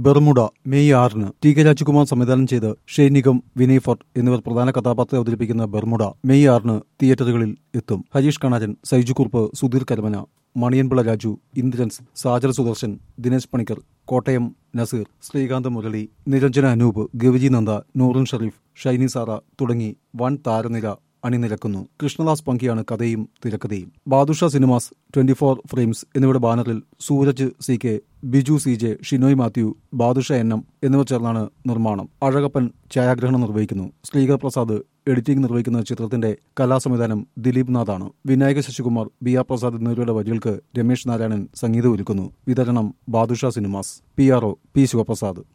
Bermuda May ആറിന് T K Rajakumar സംവിധാനം ചെയ്ത് ഷെയ്നികം വിനയ് ഫോർട്ട് എന്നിവർ പ്രധാന കഥാപാത്രത്തെ അവതരിപ്പിക്കുന്ന ബെർമുഡ മെയ് ആറിന് തിയേറ്ററുകളിൽ എത്തും ഹരീഷ് കണാരൻ സൈജു കുറുപ്പ് സുധീർ കരമന മണിയൻപിള്ള രാജു ഇന്ദ്രൻസ് സാജൽ സുദർശൻ ദിനേശ് പണിക്കർ കോട്ടയം നസീർ ശ്രീകാന്ത് മുരളി നിരഞ്ജന അനൂപ് ഗവിജി നന്ദ നൂറുൻ ഷറീഫ് ഷൈനി സാറ തുടങ്ങി വൻ താരനിര അണിനിരക്കുന്നു കൃഷ്ണദാസ് പങ്കിയാണ് കഥയും തിരക്കഥയും Badusha cinemas twenty four frames എന്നിവയുടെ ബാനറിൽ Sooraj C K Biju C J Shinoy Mathew Badusha N M എന്നിവർ ചേർന്നാണ് നിർമ്മാണം അഴകപ്പൻ ഛായാഗ്രഹണം നിർവഹിക്കുന്നു ശ്രീകർ പ്രസാദ് എഡിറ്റിംഗ് നിർവഹിക്കുന്ന ചിത്രത്തിന്റെ കലാസംവിധാനം ദിലീപ് നാഥാണ് വിനായക ശശികുമാർ ബി ആർ പ്രസാദ് എന്നിവരുടെ വരികൾക്ക് രമേശ് നാരായണൻ സംഗീതം ഒരുക്കുന്നു വിതരണം Badusha cinemas P R O P Sivaprasad